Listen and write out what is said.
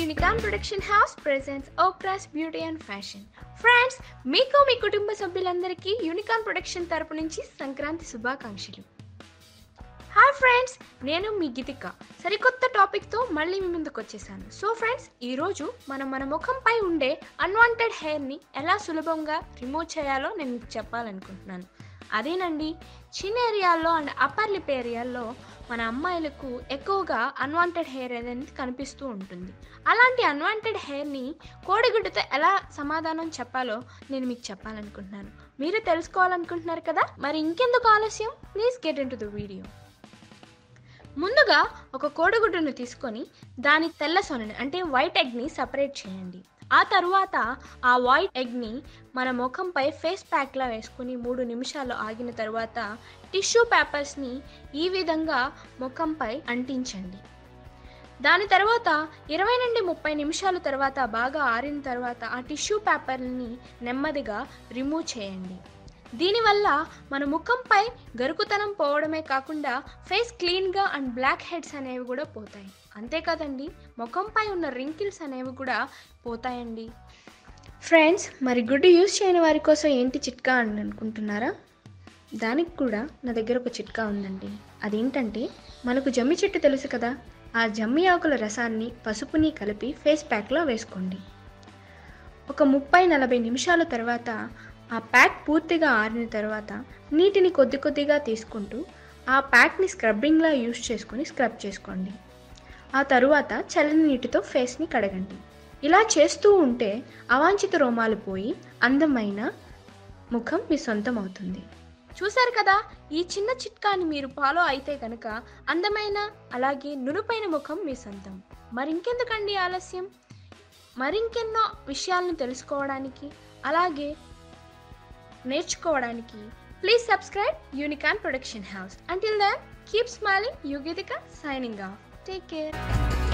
unicorn production house presents ఓక్రాస్ beauty and fashion friends మీకు మీ కుటుంబ సభ్యులందరికీ యూనికాన్ ప్రొడక్షన్ తరపు నుంచి సంక్రాంతి శుభాకాంక్షలు హాయ్ ఫ్రెండ్స్ నేను మీ గీతిక సరికొత్త టాపిక్తో మళ్ళీ మీ ముందుకు వచ్చేసాను సో ఫ్రెండ్స్ ఈరోజు మనం మన ముఖంపై ఉండే అన్వాంటెడ్ హెయిర్ని ఎలా సులభంగా రిమూవ్ చేయాలో నేను మీకు చెప్పాలనుకుంటున్నాను అదేనండి చిన్న ఏరియాల్లో అండ్ అప్పర్ లిప్ ఏరియాల్లో మన అమ్మాయిలకు ఎక్కువగా అన్వాంటెడ్ హెయిర్ అనేది కనిపిస్తూ ఉంటుంది అలాంటి అన్వాంటెడ్ హెయిర్ని కోడిగుడ్డుతో ఎలా సమాధానం చెప్పాలో నేను మీకు చెప్పాలనుకుంటున్నాను మీరు తెలుసుకోవాలనుకుంటున్నారు కదా మరి ఇంకెందుకు ఆలస్యం please get into the video ముందుగా ఒక కోడిగుడ్డును తీసుకొని దాని తెల్ల సొనని అంటే వైట్ ఎగ్ని సపరేట్ చేయండి ఆ తరువాత ఆ వైట్ ఎగ్ని మన ముఖంపై ఫేస్ ప్యాక్లా వేసుకుని మూడు నిమిషాలు ఆగిన తర్వాత టిష్యూ పేపర్స్ని ఈ విధంగా ముఖంపై అంటించండి దాని తర్వాత ఇరవై నుండి ముప్పై నిమిషాల తర్వాత బాగా ఆరిన తర్వాత ఆ టిష్యూ పేపర్ని నెమ్మదిగా రిమూవ్ చేయండి దీనివల్ల మన ముఖంపై గరుకుతనం పోవడమే కాకుండా ఫేస్ క్లీన్గా అండ్ బ్లాక్ హెడ్స్ అనేవి కూడా పోతాయి అంతే కదండి ముఖంపై ఉన్న రింకిల్స్ అనేవి కూడా పోతాయండి ఫ్రెండ్స్ మరి గుడ్డు యూస్ చేయని వారి కోసం ఏంటి చిట్కా అని అనుకుంటున్నారా దానికి కూడా నా దగ్గర ఒక చిట్కా ఉందండి అదేంటంటే మనకు జమ్మి చెట్టు తెలుసు కదా ఆ జమ్మి ఆకుల రసాన్ని పసుపుని కలిపి ఫేస్ ప్యాక్లో వేసుకోండి ఒక ముప్పై నలభై నిమిషాల తర్వాత ఆ ప్యాక్ పూర్తిగా ఆరిన తర్వాత నీటిని కొద్ది కొద్దిగా తీసుకుంటూ ఆ ప్యాక్ని స్క్రబ్బింగ్లా యూస్ చేసుకొని స్క్రబ్ చేసుకోండి ఆ తరువాత చల్లని నీటితో ఫేస్ని కడగండి ఇలా చేస్తూ ఉంటే అవాంఛిత రోమాలు పోయి అందమైన ముఖం మీ సొంతం అవుతుంది చూశారు కదా ఈ చిన్న చిట్కాని మీరు ఫాలో అయితే కనుక అందమైన అలాగే నునుపైన ముఖం మీ సొంతం మరింకెందుకండి ఆలస్యం మరింకెన్నో విషయాలను తెలుసుకోవడానికి అలాగే నేర్చుకోవడానికి please subscribe Unicorn production house until then keep smiling Yugithika signing off take care